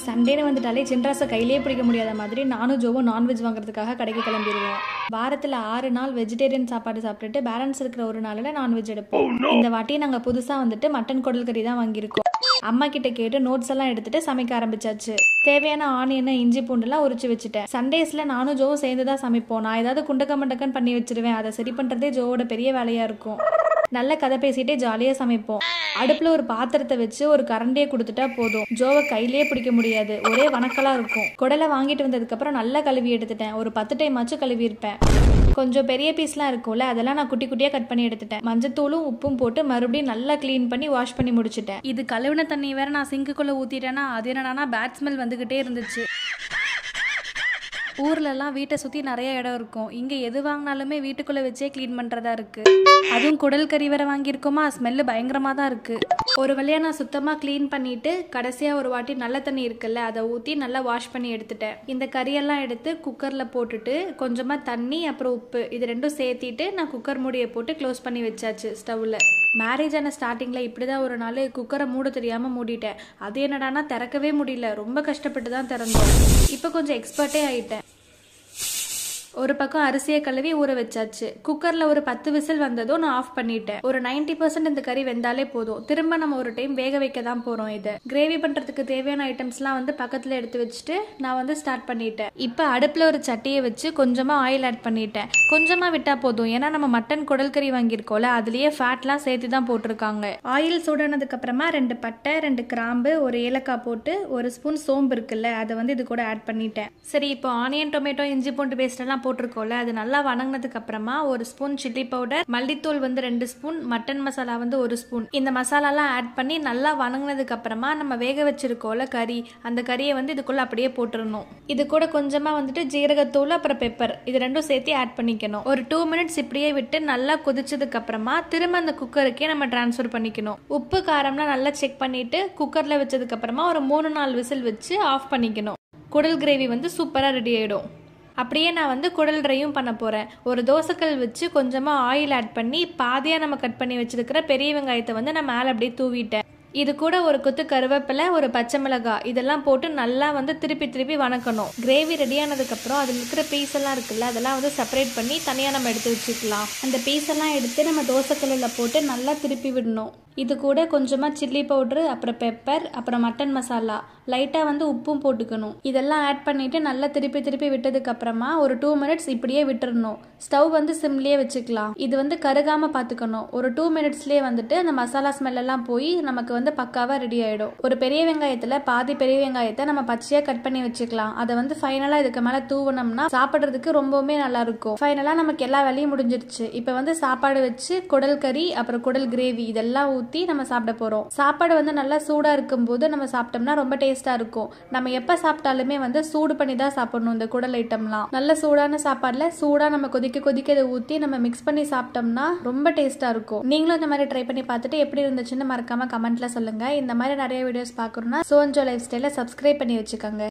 சண்டேன்னு வந்துட்டாலே சின்ராஸை கையிலே பிடிக்க முடியாத மாதிரி நானும் ஜோவும் நான்வெஜ் வாங்குறதுக்காக கடைக்கு கிளம்பிடுவோம் வாரத்தில் ஆறு நாள் வெஜிடேரியன் சாப்பாடு சாப்பிட்டுட்டு பேலன்ஸ் இருக்கிற ஒரு நாளில் நான்வெஜ் எடுப்போம் இந்த வாட்டி நாங்கள் புதுசாக வந்துட்டு மட்டன் குடல் கறி தான் வாங்கியிருக்கோம் அம்மா கிட்ட கேட்டு நோட்ஸ் எல்லாம் எடுத்துட்டு சமைக்க ஆரம்பிச்சாச்சு தேவையான ஆனியன் இஞ்சி பூண்டுலாம் உரிச்சு வச்சுட்டேன் சண்டேஸ்ல நானும் ஜோவும் சேர்ந்து தான் சமைப்போம் நான் ஏதாவது குண்டக்க மண்டக்கன் பண்ணி வச்சிருவேன் அதை சரி பண்றதே ஜோவோட பெரிய வேலையா இருக்கும் நல்ல கதை பேசிட்டே ஜாலியா சமைப்போம் அடுப்புல ஒரு பாத்திரத்தை வச்சு ஒரு கரண்டியை கொடுத்துட்டா போதும் ஜோவை கையிலேயே பிடிக்க முடியாது ஒரே வணக்கலா இருக்கும் குடலை வாங்கிட்டு வந்ததுக்கு அப்புறம் நல்லா கழுவி எடுத்துட்டேன் ஒரு பத்து டைம் ஆச்சு கழுவி இருப்பேன் கொஞ்சம் பெரிய பீஸ்லாம் இருக்கும்ல அதெல்லாம் நான் குட்டி குட்டியாக கட் பண்ணி எடுத்துட்டேன் மஞ்சத்தூளும் உப்பும் போட்டு மறுபடியும் நல்லா க்ளீன் பண்ணி வாஷ் பண்ணி முடிச்சிட்டேன் இது கழுவின தண்ணி வேற நான் சிங்குக்குள்ளே ஊற்றிட்டேன்னா அது என்னன்னா பேட் ஸ்மெல் வந்துக்கிட்டே இருந்துச்சு ஊர்லலாம் வீட்டை சுற்றி நிறைய இடம் இருக்கும் இங்கே எது வாங்கினாலுமே வீட்டுக்குள்ளே வச்சே க்ளீன் பண்ணுறதா இருக்குது அதுவும் குடல் கறி வேற வாங்கியிருக்கோமா ஸ்மெல்லு பயங்கரமாக தான் இருக்குது ஒரு வழியாக நான் சுத்தமாக க்ளீன் பண்ணிவிட்டு கடைசியாக ஒரு வாட்டி நல்ல தண்ணி இருக்குல்ல அதை ஊற்றி நல்லா வாஷ் பண்ணி எடுத்துட்டேன் இந்த கறியெல்லாம் எடுத்து குக்கரில் போட்டுட்டு கொஞ்சமாக தண்ணி அப்புறம் உப்பு இது ரெண்டும் சேர்த்திட்டு நான் குக்கர் மூடியை போட்டு க்ளோஸ் பண்ணி வச்சாச்சு ஸ்டவ்வில் மேரேஜ் ஆன ஸ்டார்டிங்கில் இப்படி தான் ஒரு நாள் குக்கரை மூட தெரியாமல் மூடிட்டேன் அது என்னடானா திறக்கவே முடியல ரொம்ப கஷ்டப்பட்டு தான் திறந்தோம் இப்போ கொஞ்சம் எக்ஸ்பர்ட்டே ஆயிட்டேன் ஒரு பக்கம் அரிசியை கழுவி ஊற வச்சாச்சு குக்கர்ல ஒரு பத்து விசில் வந்ததும் நான் ஆஃப் பண்ணிட்டேன் ஒரு 90% பர்சன்ட் இந்த கறி வெந்தாலே போதும் திரும்ப நம்ம ஒரு டைம் வேக வைக்க தான் போறோம் இதை கிரேவி பண்றதுக்கு தேவையான ஐட்டம்ஸ்லாம் வந்து பக்கத்துல எடுத்து வச்சுட்டு நான் வந்து ஸ்டார்ட் பண்ணிட்டேன் இப்போ அடுப்புல ஒரு சட்டியை வச்சு கொஞ்சமா ஆயில் ஆட் பண்ணிட்டேன் கொஞ்சமா விட்டா போதும் ஏன்னா நம்ம மட்டன் குடல் கறி வாங்கியிருக்கோம்ல அதுலயே ஃபேட்லாம் சேர்த்து தான் போட்டிருக்காங்க ஆயில் சூடானதுக்கு அப்புறமா ரெண்டு பட்டை ரெண்டு கிராம்பு ஒரு ஏலக்காய் போட்டு ஒரு ஸ்பூன் சோம்பு இருக்குல்ல அதை வந்து இது கூட ஆட் பண்ணிட்டேன் சரி இப்போ ஆனியன் டொமேட்டோ இஞ்சி பூண்டு பேஸ்ட் எல்லாம் போட்டிருக்கோம்ல அது நல்லா வணங்கினதுக்கு அப்புறமா ஒரு ஸ்பூன் சில்லி பவுடர் மல்லித்தூள் வந்து ரெண்டு ஸ்பூன் மட்டன் மசாலா வந்து ஒரு ஸ்பூன் இந்த மசாலாலாம் ஆட் பண்ணி நல்லா வணங்கினதுக்கு அப்புறமா நம்ம வேக வச்சிருக்கோம்ல கறி அந்த கறியை வந்து இதுக்குள்ள அப்படியே போட்டுறணும் இது கூட கொஞ்சமா வந்துட்டு ஜீரகத்தூள் அப்புறம் பெப்பர் இது ரெண்டும் சேர்த்து ஆட் பண்ணிக்கணும் ஒரு டூ மினிட்ஸ் இப்படியே விட்டு நல்லா கொதிச்சதுக்கு அப்புறமா திரும்ப அந்த குக்கருக்கே நம்ம டிரான்ஸ்ஃபர் பண்ணிக்கணும் உப்பு காரம்லாம் நல்லா செக் பண்ணிட்டு குக்கர்ல வச்சதுக்கு அப்புறமா ஒரு மூணு நாலு விசில் வச்சு ஆஃப் பண்ணிக்கணும் குடல் கிரேவி வந்து சூப்பரா ரெடி ஆயிடும் அப்படியே நான் வந்து குடல் ட்ரையும் பண்ண போகிறேன் ஒரு தோசைக்கல் வச்சு கொஞ்சமாக ஆயில் ஆட் பண்ணி பாதியாக நம்ம கட் பண்ணி வச்சிருக்கிற பெரிய வெங்காயத்தை வந்து நான் மேலே அப்படியே தூவிட்டேன் இது கூட ஒரு கொத்து கருவேப்பிலை ஒரு பச்சை மிளகாய் இதெல்லாம் போட்டு நல்லா வந்து திருப்பி திருப்பி வணக்கணும் கிரேவி ரெடி ஆனதுக்கப்புறம் அதில் இருக்கிற பீஸ் எல்லாம் இருக்குல்ல அதெல்லாம் வந்து செப்பரேட் பண்ணி தனியாக நம்ம எடுத்து வச்சுக்கலாம் அந்த பீஸ் எல்லாம் எடுத்து நம்ம தோசைக்கல்லில் போட்டு நல்லா திருப்பி விடணும் இது கூட கொஞ்சமாக சில்லி பவுட்ரு அப்புறம் பெப்பர் அப்புறம் மட்டன் மசாலா லைட்டாக வந்து உப்பும் போட்டுக்கணும் இதெல்லாம் ஆட் பண்ணிவிட்டு நல்லா திருப்பி திருப்பி விட்டதுக்கு அப்புறமா ஒரு டூ மினிட்ஸ் இப்படியே விட்டுறணும் ஸ்டவ் வந்து சிம்லேயே வச்சுக்கலாம் இது வந்து கருகாமல் பார்த்துக்கணும் ஒரு டூ மினிட்ஸ்லேயே வந்துட்டு அந்த மசாலா ஸ்மெல் எல்லாம் போய் நமக்கு வந்து பக்காவாக ரெடி ஆகிடும் ஒரு பெரிய வெங்காயத்தில் பாதி பெரிய வெங்காயத்தை நம்ம பச்சையாக கட் பண்ணி வச்சுக்கலாம் அதை வந்து ஃபைனலாக இதுக்கு மேலே தூவனம்னா சாப்பிட்றதுக்கு ரொம்பவுமே நல்லா இருக்கும் ஃபைனலாக நமக்கு எல்லா வேலையும் முடிஞ்சிருச்சு இப்போ வந்து சாப்பாடு வச்சு குடல் கறி அப்புறம் குடல் கிரேவி இதெல்லாம் ஊற்றி நம்ம சாப்பிட போகிறோம் சாப்பாடு வந்து நல்லா சூடாக இருக்கும்போது நம்ம சாப்பிட்டோம்னா ரொம்ப டேஸ்ட்டாக இருக்கும் நம்ம எப்போ சாப்பிட்டாலுமே வந்து சூடு பண்ணி தான் சாப்பிடணும் இந்த குடல் ஐட்டம்லாம் நல்ல சூடான சாப்பாடில் சூடாக நம்ம கொதிக்க கொதிக்க இதை ஊற்றி நம்ம மிக்ஸ் பண்ணி சாப்பிட்டோம்னா ரொம்ப டேஸ்ட்டாக இருக்கும் நீங்களும் இந்த மாதிரி ட்ரை பண்ணி பார்த்துட்டு எப்படி இருந்துச்சுன்னு மறக்காம கமெண்ட்ல சொல்லுங்க இந்த மாதிரி நிறைய வீடியோஸ் பார்க்கணும்னா சோன்ஜோ லைஃப் ஸ்டைலை சப்ஸ்கிரைப் பண்ணி வச்சுக்கோங்க